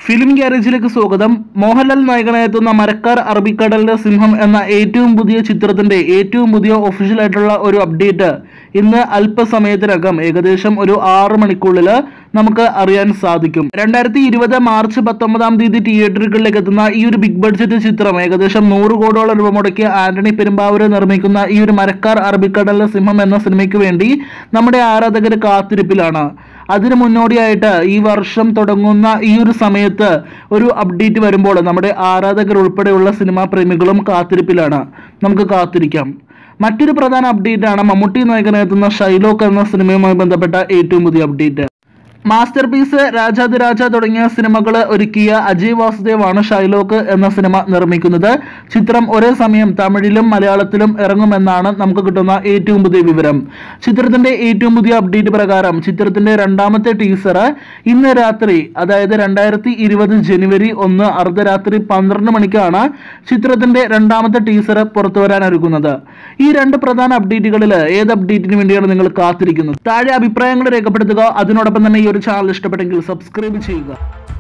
film ഗ്യാരേജിലേക്ക് സ്വാഗതം മോഹൻലാൽ നായകനായെത്തുന്ന മരക്കാർ അറബിക്കടലിന്റെ സിംഹം എന്ന ഏറ്റവും പുതിയ ചിത്രത്തിന്റെ ഏറ്റവും പുതിയ ഒഫീഷ്യൽ ആയിട്ടുള്ള ഒരു അപ്ഡേറ്റ് ഇന്ന് അല്പസമയത്തിനകം ഏകദേശം ഒരു ആറ് മണിക്കുള്ളിൽ നമുക്ക് അറിയാൻ സാധിക്കും രണ്ടായിരത്തി ഇരുപത് മാർച്ച് പത്തൊമ്പതാം തീയതി തിയേറ്ററുകളിലേക്ക് എത്തുന്ന ഈ ഒരു ബിഗ് ബഡ്ജറ്റ് ചിത്രം ഏകദേശം നൂറ് കോടിയോളം രൂപ മുടക്കി ആന്റണി പെരുമ്പാവൂര് നിർമ്മിക്കുന്ന ഈ ഒരു മരക്കാർ അറബിക്കടലിലെ സിംഹം എന്ന സിനിമയ്ക്ക് വേണ്ടി നമ്മുടെ ആരാധകർ കാത്തിരിപ്പിലാണ് അതിന് മുന്നോടിയായിട്ട് ഈ വർഷം തുടങ്ങുന്ന ഈ ഒരു സമയത്ത് ഒരു അപ്ഡേറ്റ് വരുമ്പോൾ നമ്മുടെ ആരാധകർ ഉൾപ്പെടെയുള്ള സിനിമാ പ്രേമികളും കാത്തിരിപ്പിലാണ് നമുക്ക് കാത്തിരിക്കാം മറ്റൊരു പ്രധാന അപ്ഡേറ്റ് ആണ് മമ്മൂട്ടി നായകനെത്തുന്ന ഷൈലോക്ക് എന്ന സിനിമയുമായി ബന്ധപ്പെട്ട ഏറ്റവും പുതിയ അപ്ഡേറ്റ് മാസ്റ്റർ പീസ് രാജാതിരാജ തുടങ്ങിയ സിനിമകൾ ഒരുക്കിയ അജയ് വാസുദേവാണ് ഷൈലോക്ക് എന്ന സിനിമ നിർമ്മിക്കുന്നത് ചിത്രം ഒരേ സമയം തമിഴിലും മലയാളത്തിലും ഇറങ്ങുമെന്നാണ് നമുക്ക് കിട്ടുന്ന ഏറ്റവും പുതിയ വിവരം ചിത്രത്തിന്റെ ഏറ്റവും പുതിയ അപ്ഡേറ്റ് പ്രകാരം ചിത്രത്തിന്റെ രണ്ടാമത്തെ ടീസർ ഇന്ന് രാത്രി അതായത് രണ്ടായിരത്തി ഇരുപത് ജനുവരി ഒന്ന് അർദ്ധരാത്രി പന്ത്രണ്ട് മണിക്കാണ് ചിത്രത്തിന്റെ രണ്ടാമത്തെ ടീസർ പുറത്തു വരാനൊരുക്കുന്നത് ഈ രണ്ട് പ്രധാന അപ്ഡേറ്റുകളിൽ ഏത് അപ്ഡേറ്റിന് വേണ്ടിയാണ് നിങ്ങൾ കാത്തിരിക്കുന്നത് താഴെ അഭിപ്രായങ്ങൾ രേഖപ്പെടുത്തുക അതിനോടൊപ്പം തന്നെ ഈ ഒരു ചാനൽ ഇഷ്ടപ്പെട്ടെങ്കിൽ സബ്സ്ക്രൈബ് ചെയ്യുക